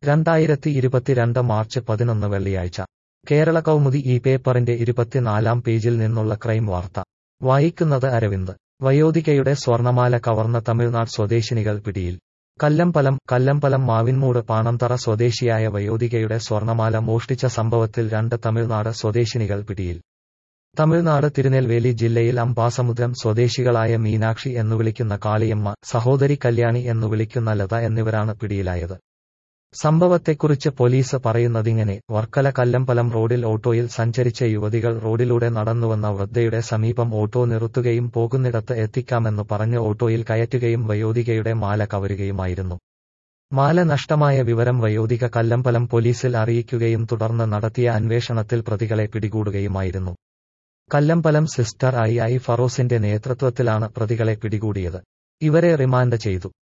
രണ്ടായിരത്തി ഇരുപത്തിരണ്ട് മാർച്ച് പതിനൊന്ന് വെള്ളിയാഴ്ച കേരള കൗമുദി ഈ പേപ്പറിന്റെ ഇരുപത്തിനാലാം പേജിൽ നിന്നുള്ള ക്രൈം വാർത്ത വായിക്കുന്നത് അരവിന്ദ് വയോധികയുടെ സ്വർണമാല കവർന്ന തമിഴ്നാട് സ്വദേശിനികൾ പിടിയിൽ കല്ലമ്പലം കല്ലമ്പലം മാവിൻമൂട് പാണന്തറ സ്വദേശിയായ വയോധികയുടെ സ്വർണമാല മോഷ്ടിച്ച സംഭവത്തിൽ രണ്ട് തമിഴ്നാട് സ്വദേശിനികൾ പിടിയിൽ തമിഴ്നാട് തിരുനെൽവേലി ജില്ലയിൽ അമ്പാസമുദ്രം സ്വദേശികളായ മീനാക്ഷി എന്നു വിളിക്കുന്ന കാളിയമ്മ സഹോദരി കല്യാണി എന്നു വിളിക്കുന്ന ലത എന്നിവരാണ് പിടിയിലായത് സംഭവത്തെക്കുറിച്ച് പോലീസ് പറയുന്നതിങ്ങനെ വർക്കല കല്ലമ്പലം റോഡിൽ ഓട്ടോയിൽ സഞ്ചരിച്ച യുവതികൾ റോഡിലൂടെ നടന്നുവന്ന വൃദ്ധയുടെ സമീപം ഓട്ടോ നിർത്തുകയും പോകുന്നിടത്ത് എത്തിക്കാമെന്ന് പറഞ്ഞ് ഓട്ടോയിൽ കയറ്റുകയും വയോധികയുടെ മാല കവരുകയുമായിരുന്നു മാല നഷ്ടമായ വിവരം വയോധിക കല്ലമ്പലം പോലീസിൽ അറിയിക്കുകയും തുടർന്ന് നടത്തിയ അന്വേഷണത്തിൽ പ്രതികളെ പിടികൂടുകയുമായിരുന്നു കല്ലമ്പലം സിസ്റ്റർ ഐ ഐ ഫറോസിന്റെ നേതൃത്വത്തിലാണ് പ്രതികളെ പിടികൂടിയത് ഇവരെ റിമാൻഡ് ചെയ്തു